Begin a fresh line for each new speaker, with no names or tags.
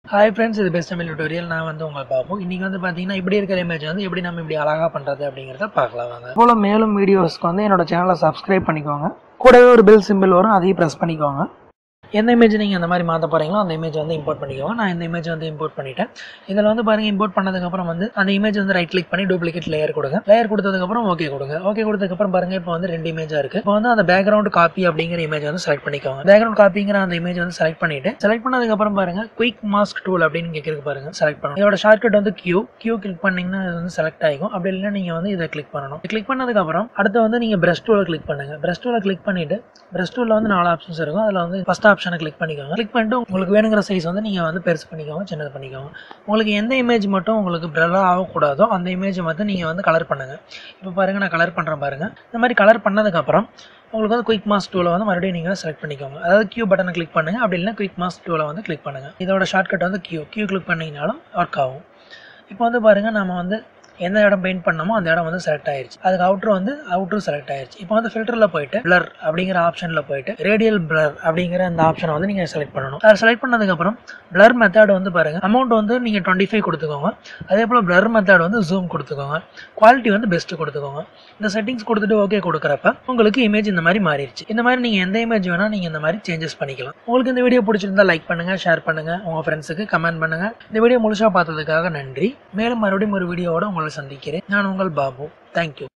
hi friends இது best Tamil tutorial நான் வந்து உங்கள் பார்ப்போம் இன்றைக்கி வந்து பார்த்தீங்கன்னா இப்படி இருக்கிற இமேஜ் வந்து எப்படி நம்ம இப்படி அழகாக பண்ணுறது அப்படிங்கிறத பார்க்கலாம் வாங்க போல் மேலும் வீடியோஸ்க்கு வந்து என்னோட சேனலை சப்ஸ்கிரைப் பண்ணிக்கோங்க கூடவே ஒரு பெல் சிம்பிள் வரும் அதையும் ப்ரெஸ் பண்ணிக்கோங்க எந்த இமேஜ் நீங்கள் அந்த மாதிரி மாற்ற போகிறீங்களோ அந்த இமேஜ் வந்து இம்போர்ட் பண்ணிக்கோங்க நான் இந்த இமேஜ் வந்து இம்போர்ட் பண்ணிட்டேன் இதில் வந்து பாருங்கள் இம்போர்ட் பண்ணதுக்கப்புறம் வந்து அந்த இமேஜ் வந்து ரைட் கிளிக் பண்ணி டூப்ளிகேட் லேயர் கொடுங்க லேயர் கொடுத்ததுக்கப்புறம் ஓகே கொடுங்க ஓகே கொடுத்ததுக்கப்புறம் பாருங்கள் இப்போ வந்து ரெண்டு இமேஜாக இருக்குது இப்போ வந்து அந்த பேக்ரவுண்ட் காப்பி அப்படிங்கிற இமேஜ் வந்து செலக்ட் பண்ணிக்கோங்க பேக்ரவுண்ட் காப்பிங்கிற அந்த இமேஜ் வந்து செலக்ட் பண்ணிட்டு செலக்ட் பண்ணதுக்கப்புறம் பாருங்க குயிக் மாஸ்க் டூல் அப்படின்னு கேட்கறது பாருங்க செலக்ட் பண்ணணும் இதோட ஷார்ட்கட் வந்து கியூ கியூ கிளிக் பண்ணீங்கன்னா இது வந்து செலக்ட் ஆகும் அப்படி இல்லைன்னா நீங்கள் வந்து இதை கிளிக் பண்ணணும் கிளிக் பண்ணதுக்கப்புறம் அடுத்து வந்து நீங்கள் பிரஷ் டூலை கிளிக் பண்ணுங்க பிரஷ் டூலை கிளிக் பண்ணிட்டு பிரஷ் டூலில் வந்து நாலு ஆப்ஷன்ஸ் இருக்கும் அதில் வந்து ஃபஸ்ட் ஆப்ஷனை கிளிக் பண்ணிக்கோங்க கிளிக் பண்ணிட்டு உங்களுக்கு வேணுங்கிற சைஸ் வந்து நீங்கள் வந்து பெருசு பண்ணிக்கோங்க சின்னது பண்ணிக்கோங்க உங்களுக்கு எந்த இமேஜ் மட்டும் உங்களுக்கு பிளராக ஆகக்கூடாதோ அந்த இமேஜை மட்டும் நீங்கள் வந்து கலர் பண்ணுங்கள் இப்போ பாருங்கள் நான் கலர் பண்ணுறேன் பாருங்கள் இந்த மாதிரி கலர் பண்ணதுக்கப்புறம் உங்களுக்கு வந்து குயிக் மாஸ் டூலை வந்து மறுபடியும் நீங்கள் செலக்ட் பண்ணிக்கோங்க அதாவது கியூ பட்டனை கிளிக் பண்ணுங்கள் அப்படி இல்லைனா குயிக் மாஸ் டூலை வந்து கிளிக் பண்ணுங்கள் இதோட ஷார்ட்கட் வந்து கியூ கியூ கிளிக் பண்ணிங்கனாலும் ஒர்க் ஆகும் இப்போ வந்து பாருங்கள் நம்ம வந்து எந்த இடம் பெயிண்ட் பண்ணமோ அந்த இடம் வந்து செலக்ட் ஆயிருச்சு அதுக்கு அவுட்ரு வந்து அவுட்ரு செலக்ட் ஆயிருச்சு இப்போ வந்து ஃபில்டரில் போயிட்டு பிளர் அப்படிங்கிற ஆப்ஷனில் போயிட்டு ரேடியல் பிளர் அப்படிங்கிற அந்த ஆப்ஷனை வந்து நீங்கள் செலக்ட் பண்ணணும் அதை செலக்ட் பண்ணதுக்கப்புறம் பிளர் மெத்தட் வந்து பாருங்கள் அமௌண்ட் வந்து நீங்கள் டுவெண்ட்டி ஃபைவ் கொடுத்துக்கோங்க அதே போல் பிளர் மெத்தட் வந்து ஜூம் கொடுத்துக்கோங்க குவாலிட்டி வந்து பெஸ்ட்டு கொடுத்துக்கோங்க இந்த செட்டிங்ஸ் கொடுத்துட்டு ஓகே கொடுக்குறப்ப உங்களுக்கு இமேஜ் இந்த மாதிரி மாறிடுச்சு இந்த மாதிரி நீங்கள் எந்த இமேஜ் வேணால் நீங்கள் இந்த மாதிரி சேஞ்சஸ் பண்ணிக்கலாம் உங்களுக்கு இந்த வீடியோ பிடிச்சிருந்தா லைக் பண்ணுங்கள் ஷேர் பண்ணுங்கள் உங்கள் ஃப்ரெண்ட்ஸுக்கு கமெண்ட் பண்ணுங்கள் இந்த வீடியோ முழுசாக பார்த்ததுக்காக நன்றி மேலும் மறுபடியும் ஒரு வீடியோவோட உங்களை சந்திக்கிறேன் நான் உங்கள் பாபு தேங்க்யூ